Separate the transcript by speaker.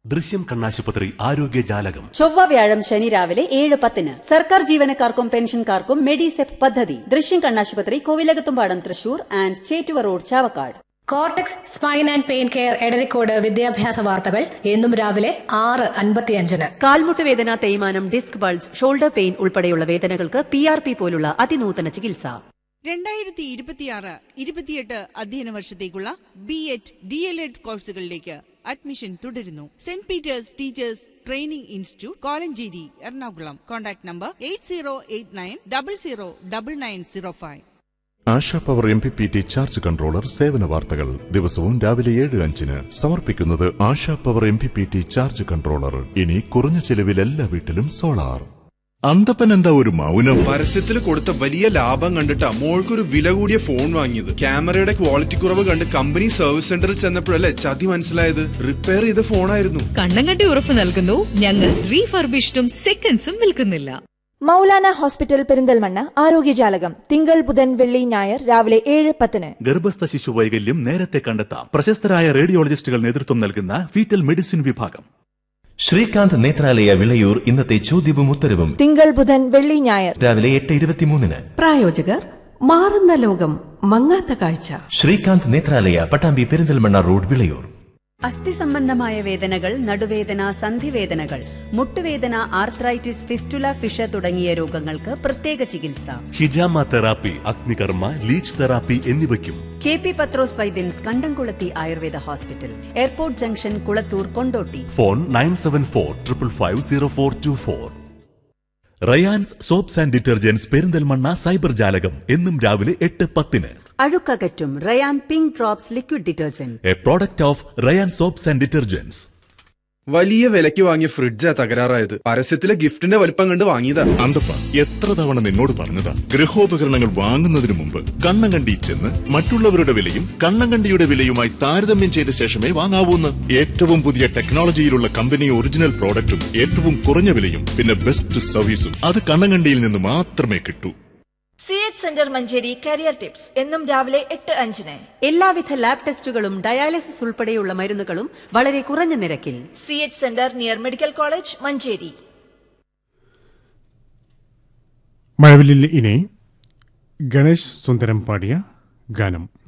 Speaker 1: ദൃശ്യം കണ്ണാശുപത്രി ആരോഗ്യ ജാലകം
Speaker 2: ചൊവ്വ വ്യാഴം ശനി രാവിലെ ഏഴ് പത്തിന് സർക്കാർ ജീവനക്കാർക്കും പെൻഷൻകാർക്കും മെഡിസെപ് പദ്ധതി ദൃശ്യം കണ്ണാശുപത്രി Kovilakathumpadam Thrissur and Chettuva road Chavakkad
Speaker 3: cortex spine and pain care Edarikode വിദ്യാഭ്യാസ വാർത്തകൾ എന്നും രാവിലെ ആറ് അൻപത്തിയഞ്ചിന്
Speaker 2: കാൽമുട്ട് വേദന തേയ്മാനം ഡിസ്ക് ബൾജ് ഷോൾഡർ പെയിൻ ഉൾപ്പെടെയുള്ള വേദനകൾക്ക് പി ആർ പി പോലുള്ള അതിനൂതന ചികിത്സ
Speaker 4: രണ്ടായിരത്തി ഇരുപത്തിയാറ് ഇരുപത്തിയെട്ട് അധ്യയന വർഷത്തേക്കുള്ള B Ed D El Ed കോഴ്സുകളിലേക്ക് അഡ്മിഷൻ തുടരുന്നു Saint Peter's teachers training institute Kolenchery Ernakulam contact number eight zero eight nine double zero double nine zero five
Speaker 5: Asha power M P P T charge controller സേവന വാർത്തകൾ ദിവസവും രാവിലെ ഏഴ് അഞ്ചിന് സമർപ്പിക്കുന്നത് Asha power M P P T charge controller ഇനി കുറഞ്ഞ ചെലവിൽ എല്ലാ വീട്ടിലും സോളാർ അന്തപ്പൻ എന്താ ഒരു മൗനം
Speaker 6: പരസ്യത്തിൽ കൊടുത്ത വലിയ ലാഭം കണ്ടിട്ടാ മോൾക്കൊരു വില കൂടിയ ഫോൺ വാങ്ങിയത് ക്യാമറയുടെ ക്വാളിറ്റി കുറവ് കണ്ട് കമ്പനി സർവീസ് സെന്ററിൽ ചെന്നപ്പോഴല്ലേ ചതി മനസ്സിലായത് റിപ്പയർ ചെയ്ത ഫോണായിരുന്നു
Speaker 7: കണ്ണങ്കണ്ടി ഉറപ്പ് നൽകുന്നു ഞങ്ങൾ റീഫർബിഷ്ഡും സെക്കൻഡ്സും വിൽക്കുന്നില്ല
Speaker 8: മൗലാന ഹോസ്പിറ്റൽ പെരിന്തൽമണ്ണ ആരോഗ്യജാലകം തിങ്കൾ ബുധൻ വെള്ളി ഞായർ രാവിലെ ഏഴ് പത്തിന്
Speaker 1: ഗർഭസ്ഥ ശിശു വൈകല്യം നേരത്തെ കണ്ടെത്താം പ്രശസ്തരായ റേഡിയോളജിസ്റ്റുകൾ നേതൃത്വം നൽകുന്ന ഫീറ്റൽ മെഡിസിൻ വിഭാഗം
Speaker 9: ശ്രീകാന്ത് നേത്രാലയ വിളയൂർ ഇന്നത്തെ ചോദ്യവും ഉത്തരവും
Speaker 8: തിങ്കൾ ബുധൻ വെള്ളി ഞായർ
Speaker 9: രാവിലെ എട്ട് ഇരുപത്തിമൂന്നിന്
Speaker 10: പ്രായോജകർ മാറുന്ന ലോകം മങ്ങാത്ത കാഴ്ച
Speaker 9: ശ്രീകാന്ത് നേത്രാലയ പട്ടാമ്പി പെരിന്തൽമണ്ണ റോഡ് വിളയൂർ
Speaker 2: അസ്ഥി സംബന്ധമായ വേദനകൾ നടുവേദന സന്ധിവേദനകൾ മുട്ടുവേദന ആർത്രൈറ്റിസ് ഫിസ്റ്റുല ഫിഷ തുടങ്ങിയ രോഗങ്ങൾക്ക് പ്രത്യേക ചികിത്സ
Speaker 1: ഹിജാമ തെറാപ്പി അഗ്നികർമ്മ ലീച്ച് തെറാപ്പി എന്നിവയ്ക്കും
Speaker 2: K P Pathros Vaidyans Kandamkulathi Ayurveda hospital airport junction Kulathur Kondotty
Speaker 1: phone nine seven four triple five zero four two four Rayan's soaps and detergents Perinthalmanna cyber ജാലകം എന്നും രാവിലെ എട്ട് പത്തിന്
Speaker 2: അഴുക്കകറ്റും Rayan pink drops liquid detergent
Speaker 1: a product of Rayan soaps and detergents
Speaker 6: വലിയ വിലയ്ക്ക് വാങ്ങിയ ഫ്രിഡ്ജാ തകരാറായത് പരസ്യത്തിലെ ഗിഫ്റ്റിന്റെ വലിപ്പം കണ്ട് വാങ്ങിയതാ
Speaker 5: അന്തപ്പ എത്ര തവണ നിന്നോട് പറഞ്ഞതാ ഗൃഹോപകരണങ്ങൾ വാങ്ങുന്നതിന് മുമ്പ് കണ്ണം കണ്ടി ചെന്ന് മറ്റുള്ളവരുടെ വിലയും കണ്ണം കണ്ടിയുടെ വിലയുമായി താരതമ്യം ചെയ്ത ശേഷമേ വാങ്ങാവൂന്ന് ഏറ്റവും പുതിയ ടെക്നോളജിയിലുള്ള കമ്പനി ഒറിജിനൽ പ്രോഡക്റ്റും ഏറ്റവും കുറഞ്ഞ വിലയും പിന്നെ ബെസ്റ്റ് സർവീസും അത് കണ്ണം കണ്ടിയിൽ നിന്ന് മാത്രമേ കിട്ടൂ
Speaker 8: C H centre Manjeri career tips എന്നും രാവിലെ എട്ട് അഞ്ചിന്
Speaker 2: എല്ലാവിധ ലാബ് ടെസ്റ്റുകളും ഡയാലിസിസ് ഉൾപ്പെടെയുള്ള മരുന്നുകളും വളരെ കുറഞ്ഞ നിരക്കിൽ
Speaker 8: C H centre near medical college Manjeri
Speaker 11: മഴവില്ലിൽ ഇനി ഗണേഷ് സുന്ദരം പാടിയ ഗാനം